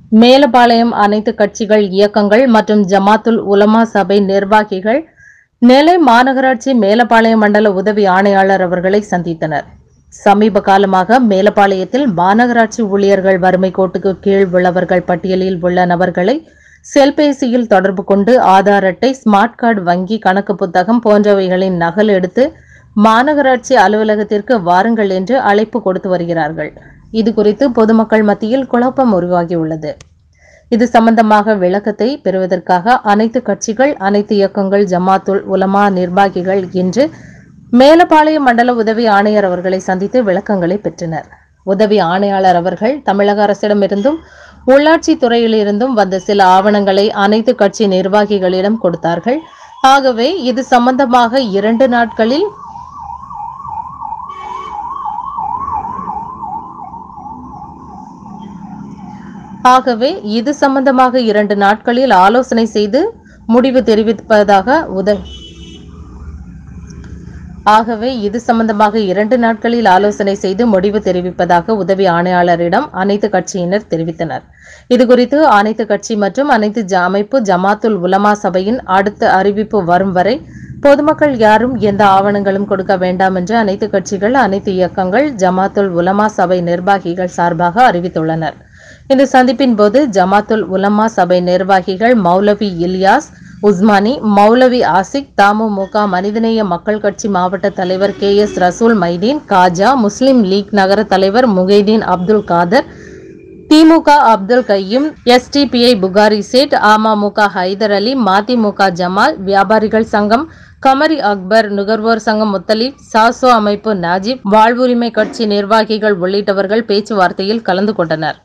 மேலப்பாளையம் அனைத்து கட்சிகள் இயக்கங்கள் மற்றும் ஜமாத்துல் உலமா சபை நிர்வாகிகள் நெல்லை மாநகராட்சி மேலப்பாளையம் மண்டல உதவி ஆணையாளர் அவர்களை சந்தித்தனர் சமீப காலமாக மேலப்பாளையத்தில் மாநகராட்சி ஊழியர்கள் வறுமை கோட்டுக்கு கீழ் உள்ளவர்கள் பட்டியலில் உள்ள நபர்களை செல்பேசியில் தொடர்பு கொண்டு ஆதார் அட்டை ஸ்மார்ட் கார்டு வங்கி கணக்கு புத்தகம் போன்றவைகளின் நகல் எடுத்து மாநகராட்சி அலுவலகத்திற்கு வாருங்கள் என்று அழைப்பு கொடுத்து வருகிறார்கள் இது குறித்து பொதுமக்கள் மத்தியில் குழப்பம் உருவாகியுள்ளது இது சம்பந்தமாக விளக்கத்தை பெறுவதற்காக அனைத்து கட்சிகள் அனைத்து இயக்கங்கள் ஜமாத்துல் உலமா நிர்வாகிகள் இன்று மேலப்பாளையம் மண்டல உதவி ஆணையர் அவர்களை சந்தித்து விளக்கங்களை பெற்றனர் உதவி ஆணையாளர் அவர்கள் தமிழக அரசிடமிருந்தும் உள்ளாட்சி துறையிலிருந்தும் வந்த சில ஆவணங்களை அனைத்து கட்சி நிர்வாகிகளிடம் கொடுத்தார்கள் ஆகவே இது சம்பந்தமாக இரண்டு நாட்களில் ஆகவே இது சம்பந்தமாக இரண்டு நாட்களில் ஆலோசனை செய்து முடிவு தெரிவிப்பதாக உத ஆகவே இது சம்பந்தமாக இரண்டு நாட்களில் ஆலோசனை செய்து முடிவு தெரிவிப்பதாக உதவி ஆணையாளரிடம் அனைத்து கட்சியினர் தெரிவித்தனர் இதுகுறித்து அனைத்து கட்சி மற்றும் அனைத்து ஜ- அமைப்பு ஜமாத்துல் உலமா சபையின் அடுத்த அறிவிப்பு வரும் வரை பொதுமக்கள் யாரும் எந்த ஆவணங்களும் கொடுக்க வேண்டாம் என்று அனைத்து கட்சிகள் அனைத்து இயக்கங்கள் ஜமாத்துல் உலமா சபை நிர்வாகிகள் சார்பாக அறிவித்துள்ளனர் இந்த சந்திப்பின் போது ஜமாத்துல் உலமா சபை நிர்வாகிகள் மௌலவி இலியாஸ் உஸ்மானி மௌலவி ஆசிக் தமுமுக மனிதநேய மக்கள் கட்சி மாவட்ட தலைவர் K S Rasool Maideen Khaja Muslim League நகர தலைவர் முகைதீன் அப்துல் காதர் திமுக அப்துல் கையும் எஸ்டிபிஐ புகாரி சேட் அமமுக ஹைதர் அலி மதிமுக ஜமால் வியாபாரிகள் சங்கம் கமரி அக்பர் நுகர்வோர் சங்கம் முத்தலீப் சாசோ அமைப்பு நாஜிப் வாழ்வுரிமை கட்சி நிர்வாகிகள் உள்ளிட்டவர்கள் பேச்சுவார்த்தையில் கலந்து கொண்டனர்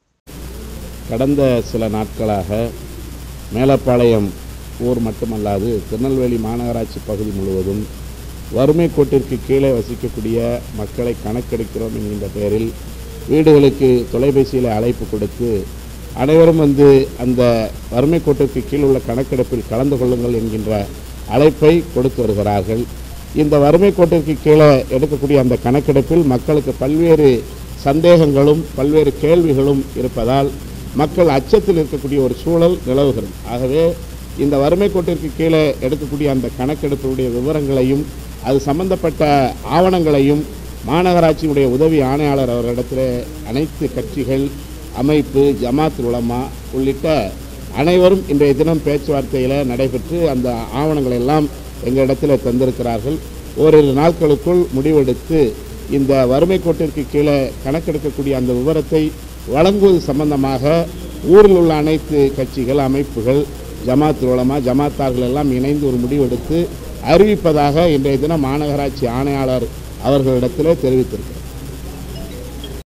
கடந்த சில நாட்களாக மேலப்பாளையம் ஊர் மட்டுமல்லாது திருநெல்வேலி மாநகராட்சி பகுதி முழுவதும் வறுமை கோட்டிற்கு கீழே வசிக்கக்கூடிய மக்களை கணக்கெடுக்கிறோம் என்கின்ற பெயரில் வீடுகளுக்கு தொலைபேசியில் அழைப்பு கொடுத்து அனைவரும் வந்து அந்த வறுமை கோட்டிற்கு கீழ் உள்ள கணக்கெடுப்பில் கலந்து கொள்ளுங்கள் என்கின்ற அழைப்பை கொடுத்து வருகிறார்கள் இந்த வறுமை கோட்டிற்கு கீழே எடுக்கக்கூடிய அந்த கணக்கெடுப்பில் மக்களுக்கு பல்வேறு சந்தேகங்களும் பல்வேறு கேள்விகளும் இருப்பதால் மக்கள் அச்சத்தில் இருக்கக்கூடிய ஒரு சூழல் நிலவுகிறது ஆகவே இந்த வறுமை கோட்டிற்கு கீழே எடுக்கக்கூடிய அந்த கணக்கெடுப்பினுடைய விவரங்களையும் அது சம்பந்தப்பட்ட ஆவணங்களையும் மாநகராட்சியினுடைய உதவி ஆணையாளர் அவர்களிடத்தில் அனைத்து கட்சிகள் அமைப்பு ஜமாத் உலமா உள்ளிட்ட அனைவரும் இன்றைய தினம் பேச்சுவார்த்தையில் நடைபெற்று அந்த ஆவணங்களை எல்லாம் எங்களிடத்தில் தந்திருக்கிறார்கள் ஓரிரு நாட்களுக்குள் முடிவெடுத்து இந்த வறுமை கோட்டிற்கு கீழே கணக்கெடுக்கக்கூடிய அந்த விவரத்தை வழங்குவது சம்பந்தமாக ஊரில் உள்ள அனைத்து கட்சிகள் அமைப்புகள் ஜமாத் உலமா ஜமாத்தார்கள் எல்லாம் இணைந்து ஒரு முடிவெடுத்து அறிவிப்பதாக இன்றைய தினம் மாநகராட்சி ஆணையாளர் அவர்களிடத்தில் தெரிவித்திருக்கிறார்